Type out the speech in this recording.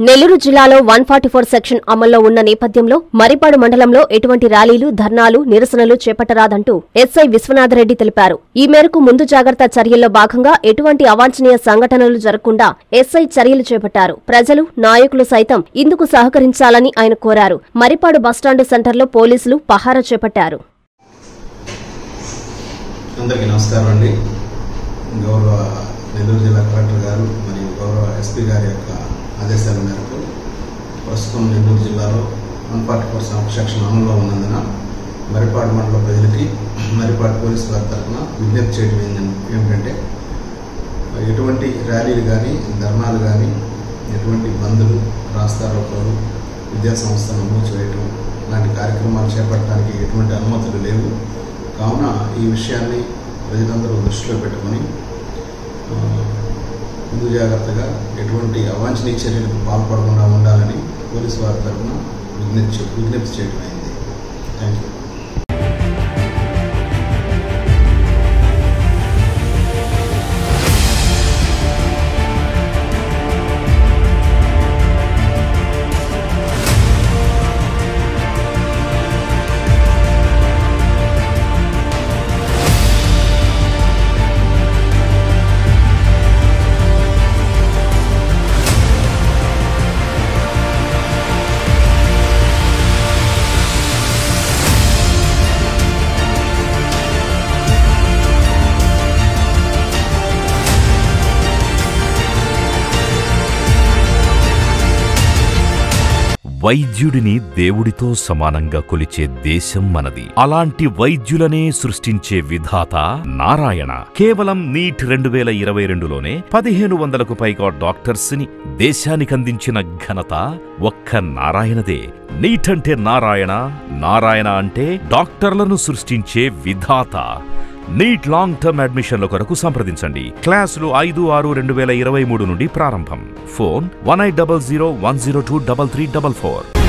నెల్లూరు జిల్లాలో one forty four section అమల్లో ఉన్న నేపథ్యంలో మరిపాడు మండలంలో ఎటువంటి ర్యాలీలు ధర్నాలు నిరసనలు చేపట్టరాదంటూ ఎస్ఐ విశ్వనాథరెడ్డి తెలిపారు ఈ మేరకు ముందు జాగ్రత్త చర్యల్లో భాగంగా ఎటువంటి అవాంఛనీయ సంఘటనలు జరగకుండా ఎస్ఐ చర్యలు చేపట్టారు ప్రజలు నాయకులు సైతం ఇందుకు సహకరించాలని ఆయన కోరారు మరిపాడు బస్టాండు సెంటర్లో పోలీసులు పహారా చేపట్టారు అందరికీ నమస్కారం అండి గౌరవ నెల్లూరు జిల్లా కలెక్టర్ గారు మరియు గౌరవ ఎస్పీ గారి యొక్క ఆదేశాల మేరకు ప్రస్తుతం నెల్లూరు జిల్లాలో వన్ ఫార్టీ ఫోర్ సెక్షన్ అమల్లో ఉన్నందున మరిపాడు మండల ప్రజలకి మరిపాడు పోలీసు వారి తరఫున విజ్ఞప్తి చేయడం ఏంటం- ఏమిటంటే ఎటువంటి ర్యాలీలు కానీ ధర్నాలు కానీ ఎటువంటి బంధులు రాస్తారోకోలు విద్యా సంస్థలను మూసివేయటం ఇలాంటి కార్యక్రమాలు చేపట్టడానికి ఎటువంటి అనుమతులు లేవు కావున ఈ విషయాన్ని ప్రజలందరూ దృష్టిలో పెట్టుకొని ఆ, ముందు జాగ్రత్తగా ఎటువంటి అవాంఛనీయ చర్యలకు పాల్పడకుండా ఉండాలని పోలీసు వారి తరఫున విజ్ఞప్తి విజ్ఞప్తి చేయడం అయింది థ్యాంక్ యూ వైద్యుడిని దేవుడితో సమానంగా కొలిచే దేశం మనది అలాంటి వైద్యులనే సృష్టించే విధాత నారాయణ కేవలం నీట్ రెండు వేల ఇరవై రెండులోనే పదిహేను వందలకు పైగా డాక్టర్స్ ని దేశానికందించిన ఘనత ఒక్క నారాయణదే నీట్ అంటే నారాయణ నారాయణ అంటే డాక్టర్లను సృష్టించే విధాత నీట్ లాంగ్ టర్మ్ అడ్మిషన్ల కొరకు సంప్రదించండి క్లాసులు ఐదు ఆరు రెండు వేల ఇరవై మూడు నుండి ప్రారంభం phone one eight double zero one zero two double three double four